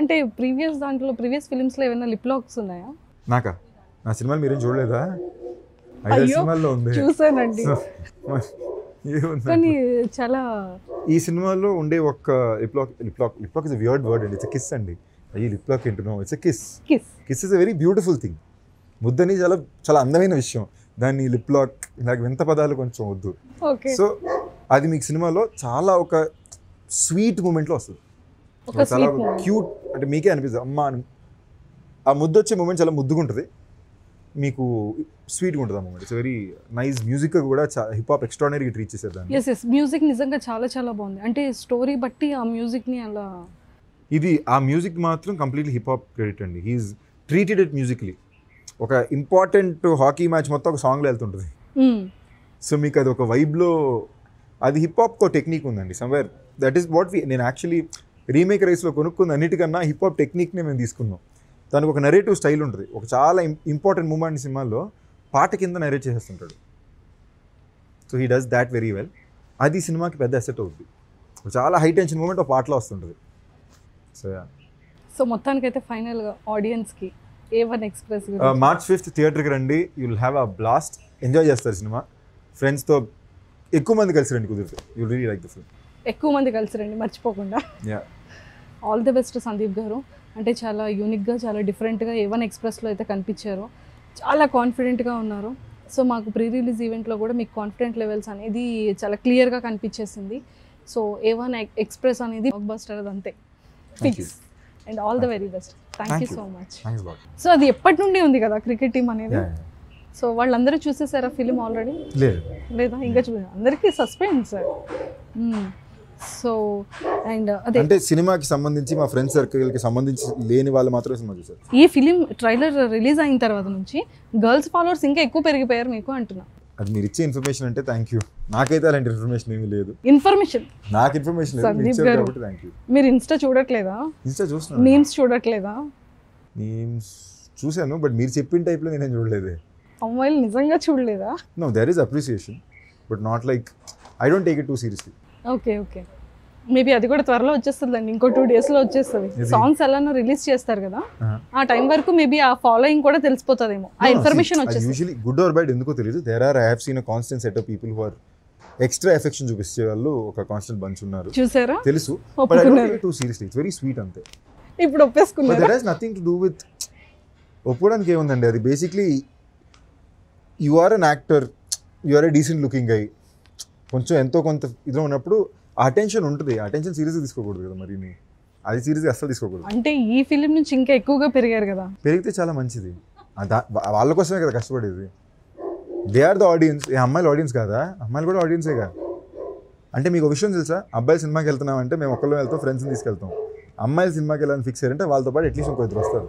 అంటే ప్రీవియస్ దాంట్లో ప్రీవియస్ ఫిలిమ్స్లో ఏమైనా లిప్ లాక్స్ ఉన్నాయా నాకా నా సినిమాలు మీరేం చూడలేదా ఐదు అయ్యో, సినిమాల్లో ఉంది చూసానండి ఏముంది? కానీ చాలా ఈ సినిమాలో ఉండే ఒక్క lip lock lip lock lip lock is weird word అండి ఇట్స్ కిస్ అండి అయ్యి లిప్లాక్ ఏంటునో it's kiss kiss kiss is a very beautiful thing ముద్దని చాలా చాలా అందమైన విషయం దాన్ని లిప్లాక్ ఇలాగ వింత పదాలు కొంచెం వద్దు ఓకే సో అది మీకు సినిమాలో చాలా ఒక స్వీట్ మూమెంట్లో వస్తుంది ఒక చాలా స్వీట్ మూమెంట్ క్యూట్ అంటే మీకే అనిపిస్తుంది అమ్మ అని ఆ ముద్దు వచ్చే మూమెంట్ చాలా ముద్దుగా ఉంటుంది మీకు స్వీట్గా ఉంటుంది ఆ moment it's very nice music కూడా హిప్ హాప్ ఎక్స్ట్రానరీగా ట్రీట్ చేశారు దాన్ని ఎస్ ఎస్ మ్యూజిక్ నిజంగా చాలా చాలా బాగుంది అంటే స్టోరీ బట్టి ఆ మ్యూజిక్ని అలా ఇది ఆ మ్యూజిక్ మాత్రం కంప్లీట్లీ హిప్ హాప్ క్రెడిట్ అండి హీఈస్ ట్రీటెడ్ ఇట్ మ్యూజిక్లీ ఒక ఇంపార్టెంట్ హాకీ మ్యాచ్ మొత్తం ఒక సాంగ్లో వెళ్తుంటుంది మ్మ్. సో మీకు అది ఒక వైబ్లో అది హిప్ హాప్కో టెక్నిక్ ఉందండి somewhere that is what we నేను యాక్చువల్లీ రీమేక్ రైస్లో కొనుక్కుంది అన్నిటికన్నా హిప్ హాప్ టెక్నిక్నే మేము తీసుకున్నాం దానికి ఒక నెరేటివ్ స్టైల్ ఉంటుంది ఒక చాలా ఇంపార్టెంట్ మూమెంట్ సినిమాల్లో పాట కింద నెరేట్ చేసేస్తుంటాడు so he does that very well అది సినిమాకి పెద్ద అసెట్ అవుద్ది ఒక చాలా హై టెన్షన్ మూమెంట్ ఒక పాటలో వస్తుంటుంది సో సో మొత్తానికైతే ఫైనల్గా ఆడియన్స్కి A one Express March fifth థియేటర్కి రండి you will have a blast enjoy చేస్తారు సినిమా ఫ్రెండ్స్తో ఎక్కువ మంది కలిసి రండి కుదిరితే you really like the film ఎక్కువ మంది కలిసి రండి మర్చిపోకుండా yeah all the best Sandeep garu అంటే చాలా యూనిక్గా చాలా డిఫరెంట్గా ఏ వన్ ఎక్స్ప్రెస్లో అయితే కనిపించారు చాలా కాన్ఫిడెంట్గా ఉన్నారు సో మాకు ప్రీ రిలీజ్ ఈవెంట్లో కూడా మీకు కాన్ఫిడెంట్ లెవెల్స్ అనేది చాలా క్లియర్గా కనిపించేసింది సో ఏ వన్ ఎక్స్ప్రెస్ అనేది బ్లాక్ బస్టర్ అది అంతే Thank you. Fix and all the very best thank Thank you you. So much thanks lot so అది ఎప్పటి నుండి ఉంది కదా క్రికెట్ టీం అనేది యా సో వాళ్ళందరూ చూసేసారా ఫిలిం ఆల్రెడీ లేదు లేదా ఇంకా చూ అందరికీ సస్పెన్స్ సో అండ్ అదే అంటే సినిమాకి సంబంధించి మా ఫ్రెండ్ సర్కిల్కి సంబంధించి లేని వాళ్ళు మాత్రమే సినిమా చూసారు ఈ ఫిలిం ట్రైలర్ రిలీజ్ అయిన తర్వాత నుంచి గర్ల్స్ ఫాలోవర్స్ ఇంకా ఎక్కువ పెరిగిపోయారు మీకు అంటున్నా అది మీరు ఇచ్చే ఇన్ఫర్మేషన్ అంటే థ్యాంక్ యూ నాకైతే అలాంటి ఇన్ఫర్మేషన్ ఏమీ లేదు ఇన్ఫర్మేషన్ నాకు ఇన్ఫర్మేషన్ లేదు మీరు సందీప్ ఇచ్చారు గారు. కాబట్టి థ్యాంక్ యూ మీరు ఇన్స్టా చూడట్లేదా ఇన్స్టా చూస్తున్నాను మీమ్స్ చూడట్లేదా మీమ్స్ చూశాను బట్ మీరు చెప్పిన టైప్లో నేనేం చూడలేదు అమ్మాయిలు నిజంగా చూడలేదా no there is appreciation but not like I don't take it too seriously okay okay maybe అది కూడా త్వరలో వచ్చేస్తుందండి ఇంకో టూ డేస్లో వచ్చేస్తుంది ఇది- సాంగ్స్ ఎలానో రిలీజ్ చేస్తారు కదా ఆ టైం వరకు మేబీ ఆ ఫాలోయింగ్ కూడా తెలిసిపోతుందేమో ఆ ఇన్ఫర్మేషన్ వచ్చేస్తుంది యూజువలీ గుడ్ ఆర్ బ్యాడ్ ఎందుకో తెలియదు there are I have seen a constant set of people who are extra affection చూపించే వాళ్ళు ఒక కాన్స్టెంట్ బంచ్ ఉన్నారు చూసారా తెలుసు బట్ ఐ డోంట్ ఒప్పుకున్నారు take too seriously it's very sweet అంతే ఇప్పుడు బట్ ఒప్పేసుకున్నారా that has nothing to do with ఒప్పుకోవడానికి ఏముందండి అది basically you are an actor you are a decent looking అయి కొంచెం ఎంతో కొంత ఇదిలో ఉన్నప్పుడు ఆ అటెన్షన్ ఉంటుంది ఆ అటెన్షన్ సీరియస్గా తీసుకోకూడదు కదా మరి నీ. అది సీరియస్గా అస్సలు తీసుకోకూడదు అంటే ఈ ఫిలిం నుంచి ఇంకా ఎక్కువగా పెరిగారు కదా పెరిగితే చాలా మంచిది ఆ దా- వా- వాళ్ళ కోసమే కదా కష్టపడేది దే ఆర్ ద ఆడియన్స్ ఏ అమ్మాయిల ఆడియన్స్ కాదా అమ్మాయిలు కూడా ఆడియన్సే కదా అంటే మీకు ఒక విషయం తెలుసా అబ్బాయి సినిమాకి వెళ్తున్నాం అంటే మేము ఒక్కళ్ళు వెళ్తాం ఫ్రెండ్స్ని తీసుకెళ్తాం అమ్మాయిలు సినిమాకి వెళ్ళాలని ఫిక్స్ అయ్యారంటే వాళ్ళతో పాటు అట్లీస్ట్ ఇంకో ఇద్దరు వస్తారు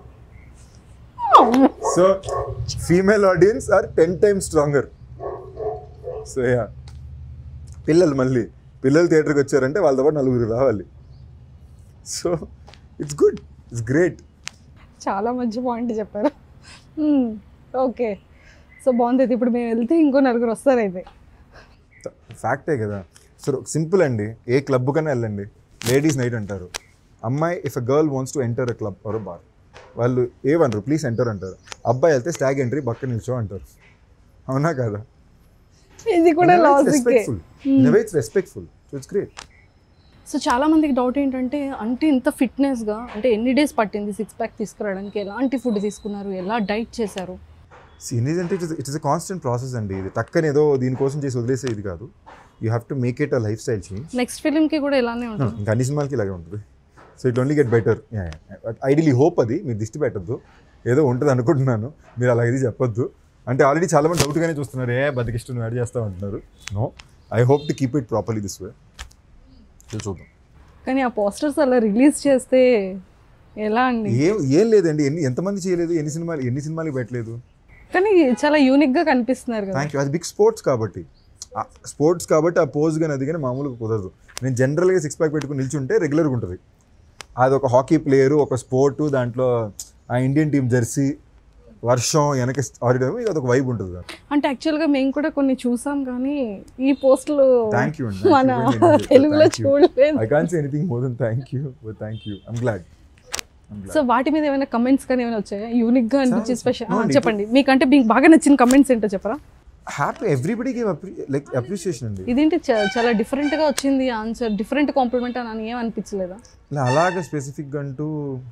so female audience are ten times stronger so yeah పిల్లలు మళ్ళీ పిల్లలు థియేటర్కి వచ్చారంటే వాళ్ళతో పాటు నలుగురు రావాలి so it's good it's great చాలా మంచి పాయింట్ చెప్పారు ఓకే సో బాగుంది అయితే ఇప్పుడు మేము వెళ్తే ఇంకో నలుగురు వస్తారు అయితే ఫ్యాక్టే కదా సరే సింపుల్ అండి ఏ క్లబ్ కన్నా వెళ్ళండి లేడీస్ నైట్ అంటారు అమ్మాయి if a girl wants to enter a club or bar వాళ్ళు ఏమనరు ప్లీజ్ ఎంటర్ అంటారు అబ్బాయి వెళ్తే స్టాగ్ ఎంట్రీ పక్క నిల్చో అంటారు అవునా కదా ఇది కూడా logic respectful it's respectful so it's great so చాలా మందికి డౌట్ ఏంటంటే అంటే ఇంత ఫిట్నెస్గా అంటే ఎన్ని డేస్ పట్టింది సిక్స్ ప్యాక్ తీసుకురావడానికి ఎలాంటి ఫుడ్ తీసుకున్నారు ఎలా డైట్ చేశారు సీనియర్స్ అంటే it's it's a constant process అండి ఇది టక్కని ఏదో దీనికోసం చేసి వదిలేసే ఇది కాదు you have to make it a lifestyle change next ఫిలింకి కూడా ఇలానే ఉంటుంది ఇంకా అన్ని సినిమాలకి ఇలాగే ఉంటుంది so it only get better ideally hope అది మీరు దిష్టి పెట్టద్దు ఏదో ఉంటుంది అనుకుంటున్నాను మీరు అలా ఇది చెప్పొద్దు అంటే ఆల్రెడీ చాలా మంది డౌట్గానే చూస్తున్నారు ఏ బతికిష్టం యాడ్ చేస్తా ఉంటున్నారు no I hope to keep it properly this way so చూద్దాం కానీ ఆ పోస్టర్స్ అలా రిలీజ్ చేస్తే ఎలా అండి ఏం ఏం లేదండి ఎన్ని ఎంతమంది చేయలేదు ఎన్ని సినిమాలు ఎన్ని సినిమాలకి పెట్టలేదు కానీ చాలా యూనిక్గా కనిపిస్తున్నారు కదా థ్యాంక్ యూ అది బిగ్ స్పోర్ట్స్ కాబట్టి స్పోర్ట్స్ కాబట్టి ఆ పోజ్ కానీ అది కానీ మామూలుగా కుదరదు నేను జనరల్గా సిక్స్ ప్యాక్ పెట్టుకుని నిల్చుంటే రెగ్యులర్గా ఉంటుంది అది ఒక హాకీ ప్లేయరు ఒక స్పోర్టు దాంట్లో ఆ ఇండియన్ టీం జెర్సీ వర్షం వెనక ఆడిటం ఇక అదొక వైబ్ ఉంటుంది దాంట్లో అంటే యాక్చువల్గా మేము కూడా కొన్ని చూసాం కానీ ఈ పోస్టులు థ్యాంక్ యూ అండి మన తెలుగులో చూడలేదు I can say anything more than thank you thank you I'm glad I'm glad. So వాటి మీద ఏమైనా కమెంట్స్ కానీ ఏమైనా వచ్చాయా యూనిక్ గా అనిపించి చాలా- స్పెషల్ no, అండి, చెప్పండి మీకంటే మీకు బాగా నచ్చిన కమెంట్స్ ఏంటో చెప్పరా happy everybody give like appreciation అండి ఇదేంటి చా- చాలా డిఫరెంట్ గా వచ్చింది ఆన్సర్ డిఫరెంట్ కాంప్లిమెంట్ అని ఏం అనిపించలేదా ఇలా అలాగే స్పెసిఫిక్గా అంటూ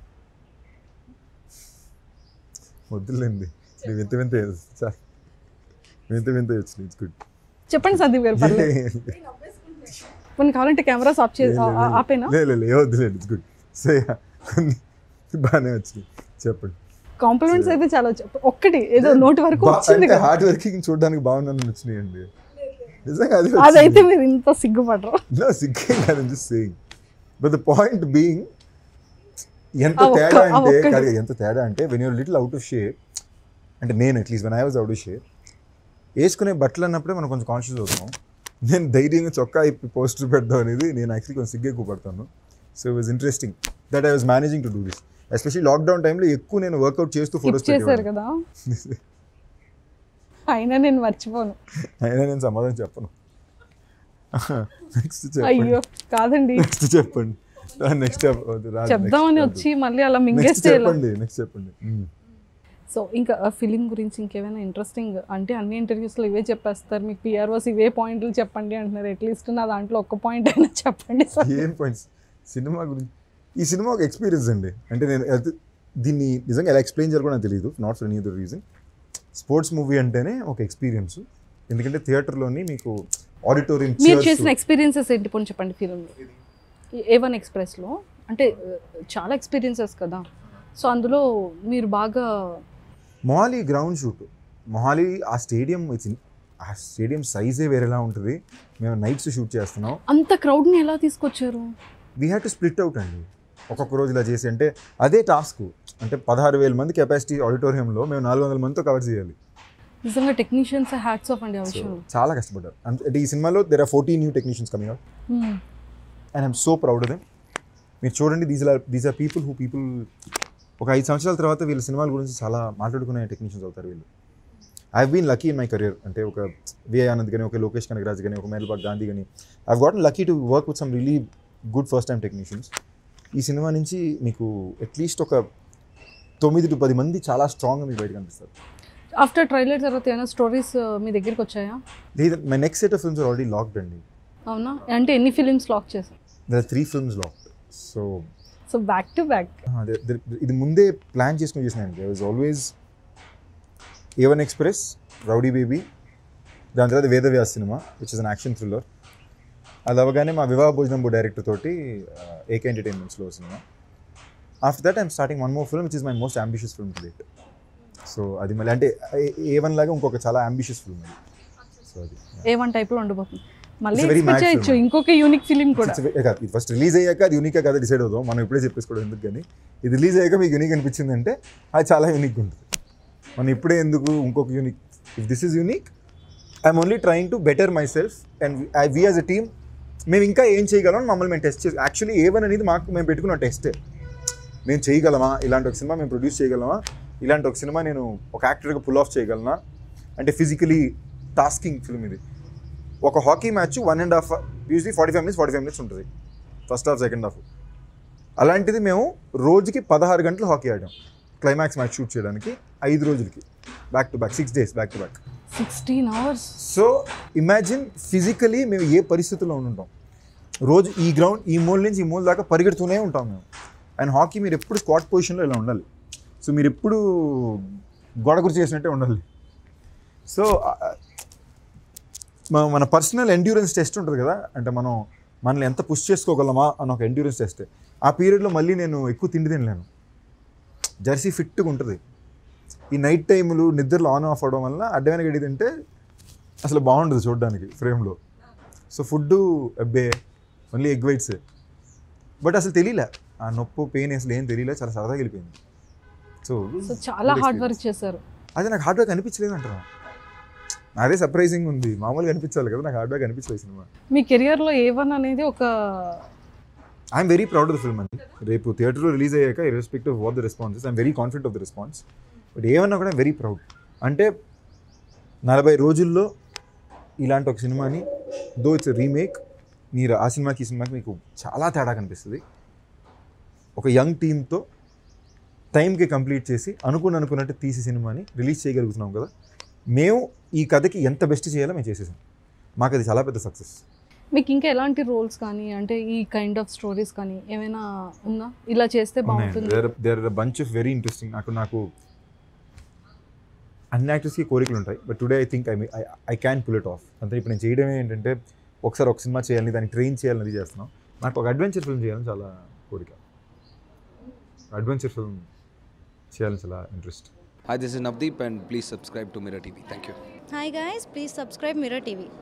వద్దులేండి నేను వింత వింత సార్ వింత వింత వచ్చినాయి ఇట్స్ గుడ్ చెప్పండి సందీప్ గారు పర్లేదు కొన్ని కావాలంటే కెమెరాస్ ఆఫ్ చే ఆ- ఆ- ఆపేనా లేదు లేదు వద్దులేండి ఇట్స్ గుడ్ సో కొన్ని బాగానే వచ్చినాయి చెప్పండి కాంప్లిమెంట్స్ అయితే చాలా వచ్చాయి. ఒక్కటి ఏదో నోటి వరకు బా- వచ్చింది అంటే కదా హార్డ్ వర్కింగ్ చూడడానికి బాగుందని వచ్చినాయండి నిజంగా అది అదైతే మీరు ఇంత సిగ్గుపడరు నో సిగ్గేం కాదు just saying but the point being ఎంత ఆ ఒక్క- తేడా ఆ అంటే ఒక్కటి. కాదు, ఎంత తేడా అంటే when you're little out of shape అంటే నేను at least when I was out of shape వేసుకునే బట్టలు అన్నప్పుడే మనం కొంచెం కాన్షియస్ అవుతాం నేను ధైర్యంగా చొక్కా ఇప్పి పోస్టర్ పెడదాం అనేది నేను యాక్చువల్లీ కొంచెం సిగ్గు ఎక్కువ పడతాను so it was interesting that I was managing to do this especially lockdown టైంలో ఎక్కువ నేను వర్కౌట్ చేస్తూ స్కిప్ ఫోటోస్ చేశారు పెట్టేవాడిని కదా అయినా నేను మర్చిపోను అయినా నేను సమాధానం చెప్పను నెక్స్ట్ చెప్పండి అయ్యో కాదండి నెక్స్ట్ చెప్పండి నెక్స్ట్ చెప్దామని వచ్చి మళ్ళీ అలా నెక్స్ట్ మింగేస్తే ఎలా? చెప్పండి నెక్స్ట్ చెప్పండి మ్మ్. సో ఇంకా ఫిలిం గురించి ఇంకేమైనా ఇంట్రెస్టింగ్ అంటే అన్ని ఇంటర్వ్యూస్లో ఇవే చెప్పేస్తారు మీకు పిఆర్ఓస్ ఇవే పాయింట్లు చెప్పండి అంటున్నారు అట్లీస్ట్ నా దాంట్లో ఒక్క పాయింట్ అయినా చెప్పండి సార్ ఏం పాయింట్స్ సినిమా గురించి ఈ సినిమా ఒక ఎక్స్పీరియన్స్ అండి అంటే నేను అది- దీన్ని నిజంగా ఎలా ఎక్స్ప్లెయిన్ చేయాలి కూడా నాకు తెలియదు not for any other reason sports movie అంటేనే ఒక ఎక్స్పీరియన్స్ ఎందుకంటే థియేటర్లోని మీకు ఆడిటోరియం మీరు చేసిన ఎక్స్పీరియన్సెస్ ఏంటి పోనీ చెప్పండి ఫిలింలో ఏ వన్ ఎక్స్ప్రెస్లో అంటే uh, చాలా ఎక్స్పీరియన్సెస్ కదా సో అందులో మీరు బాగా మొహాలి గ్రౌండ్ షూట్ మొహాలి ఆ స్టేడియం ఇట్స్ ఆ స్టేడియం సైజే వేరేలా ఉంటుంది మేము నైట్స్ షూట్ చేస్తున్నాం అంత క్రౌడ్ని ఎలా తీసుకొచ్చారు we have to split out అండి ఒక్కొక్క రోజు ఇలా చేసి అంటే అదే టాస్క్ అంటే పదహారు వేల మంది కెపాసిటీ ఆడిటోరియంలో మేము నాలుగు వందల మందితో కవర్ చేయాలి నిజంగా టెక్నీషియన్స్ హ్యాట్స్ ఆఫ్ అండి ఆ సో విషయంలో చాలా కష్టపడ్డారు అంత- అంటే ఈ సినిమాలో there are fourteen new technicians coming out Hmm. And I'm so proud of them మీరు చూడండి these are these are people who people ఒక ఐదు సంవత్సరాల తర్వాత వీళ్ళ సినిమాల గురించి చాలా మాట్లాడుకునే టెక్నీషియన్స్ అవుతారు వీళ్ళు I been lucky in my career అంటే ఒక విఐ ఆనంద్ కానీ ఒక లోకేష్ కనగరాజ్ కానీ ఒక మేల్బాగ్ గాంధీ కానీ I got lucky to work with some really good first time technicians ఈ సినిమా నుంచి మీకు అట్లీస్ట్ ఒక తొమ్మిది టు పది మంది చాలా స్ట్రాంగ్గా మీకు బయట కనిపిస్తారు ఆఫ్టర్ ట్రైలర్ తర్వాత ఏమైనా స్టోరీస్ మీ దగ్గరికి వచ్చాయా లేదా my next set of films are already locked అండి అవునా అంటే ఎన్ని ఫిలిమ్స్ లాక్ చేశారు there three films locked so so back to back అదే, ది- ఇది ముందే ప్లాన్ చేసుకుని చేసినాను they was always A one Express Rowdy Baby దాని తర్వాత వేదవ్యాస్ సినిమా which is an action thriller అది అవగానే మా వివాహ భోజనం బోర్డ్ డైరెక్టర్ తోటి ఏకే ఎంటర్టైన్మెంట్స్లో సినిమా after that I'm starting one more film which is my most ambitious film to date so అది మళ్ళీ అంటే ఏ వన్ లాగా ఇంకొక చాలా అంబిషియస్ ఫిల్మ్ అది సో అది ఏ వన్ టైప్లో ఉండబోతుంది మళ్ళీ It's a very expect mad చేయొచ్చు film. ఇంకొక యూనిక్ ఫిలిం కూడా ఇది ఫస్ట్ రిలీజ్ అయ్యాక అది యూనిక్ కదా డిసైడ్ అవుదాం మనం ఇప్పుడే చెప్పేసుకోవడం ఎందుకు కానీ ఇది రిలీజ్ అయ్యాక మీకు యూనిక్ అనిపించింది అంటే అది చాలా యూనిక్ ఉంటుంది మనం ఇప్పుడే ఎందుకు ఇంకొక unique if this is unique I'm only trying to better myself and we as a team మేము ఇంకా ఏం చేయగలం అని మమ్మల్ని మేము టెస్ట్ చేసి యాక్చువల్లీ ఏ వన్ అనేది మాకు మేము పెట్టుకున్న టెస్టే మేము చేయగలమా ఇలాంటి ఒక సినిమా మేము ప్రొడ్యూస్ చేయగలమా ఇలాంటి ఒక సినిమా నేను ఒక యాక్టర్గా పుల్ ఆఫ్ చేయగలనా అంటే ఫిజికలీ టాస్కింగ్ ఫిల్మ్ ఇది ఒక hockey match one and half usually forty five minutes forty five minutes ఉంటుంది ఫస్ట్ హాఫ్ సెకండ్ హాఫ్ అలాంటిది మేము రోజుకి పదహారు గంటలు హాకీ ఆడాం క్లైమాక్స్ మ్యాచ్ షూట్ చేయడానికి ఐదు రోజులకి back to back six days back to back sixteen hours so imagine physically మేము ఏ పరిస్థితుల్లో ఉంటాం రోజు ఈ గ్రౌండ్ ఈ మూల నుంచి ఈ మూల దాకా పరిగెడుతూనే ఉంటాం మేము అండ్ హాకీ మీరు ఎప్పుడు స్క్వాట్ పొజిషన్లో ఇలా ఉండాలి సో మీరు ఎప్పుడు గొడగురు చేసినట్టే ఉండాలి సో మన మన పర్సనల్ ఎండ్యూరెన్స్ టెస్ట్ ఉంటుంది కదా అంటే మనం మనల్ని ఎంత పుష్ చేసుకోగలమా అని ఒక ఎండ్యూరెన్స్ టెస్ట్ ఆ పీరియడ్లో మళ్ళీ నేను ఎక్కువ తిండి తినలేను జెర్సీ ఫిట్గా ఉంటుంది ఈ నైట్ టైములు నిద్రలో ఆన్ ఆఫ్ అవడం వల్ల అడ్డమైన గడి తింటే అసలు బాగుండదు చూడడానికి ఫ్రేమ్లో సో ఫుడ్ అబ్బే ఓన్లీ ఎగ్ వైట్సే బట్ అసలు తెలియలే ఆ నొప్పు పెయిన్ అసలు ఏం తెలియలే చాలా సరదాగా వెళ్ళిపోయింది సో సో చాలా హార్డ్ వర్క్ చేశారు అది నాకు హార్డ్ వర్క్ అనిపించలేదు అంటారా అదే సర్ప్రైజింగ్ ఉంది మామూలుగా అనిపించాలి కదా నాకు హార్డ్ వర్క్ అనిపించలేదు సినిమా మీ కెరియర్లో ఏ వన్ అనేది ఒక I'm very proud of the film అండి రేపు థియేటర్లో రిలీజ్ అయ్యాక irrespective of what the responses I'm very confident of the response but ఏమన్నా కూడా వెరీ ప్రౌడ్ అంటే నలభై రోజుల్లో ఇలాంటి ఒక సినిమాని దో ఇట్స్ రీమేక్ మీరు ఆ సినిమాకి ఈ సినిమాకి మీకు చాలా తేడా కనిపిస్తుంది ఒక యంగ్ టీమ్తో టైంకి కంప్లీట్ చేసి అనుకుని అనుకున్నట్టు తీసి సినిమాని రిలీజ్ చేయగలుగుతున్నాం కదా మేము ఈ కథకి ఎంత బెస్ట్ చేయాలో మేము చేసేసాం మాకు అది చాలా పెద్ద సక్సెస్ మీకు ఇంకా ఎలాంటి రోల్స్ కానీ అంటే ఈ కైండ్ ఆఫ్ స్టోరీస్ కానీ ఏమైనా ఉందా ఇలా చేస్తే బాగుంటుంది there there bunch of very interesting నాకు నాకు అన్ని యాక్టర్స్కి కోరికలు ఉంటాయి but today I think I I can pull it off అంతే ఇప్పుడు నేను చేయడం ఏంటంటే ఒకసారి ఒక సినిమా చేయాలని దాన్ని ట్రైన్ చేయాలని అది చేస్తున్నాం నాకు ఒక అడ్వెంచర్ ఫిల్మ్ చేయాలని చాలా కోరిక అడ్వెంచర్ ఫిల్మ్ చేయాలని చాలా interest Hi, this is Navdeep, and please subscribe to Mirror TV. Thank you. Hi guys, please subscribe Mirror TV.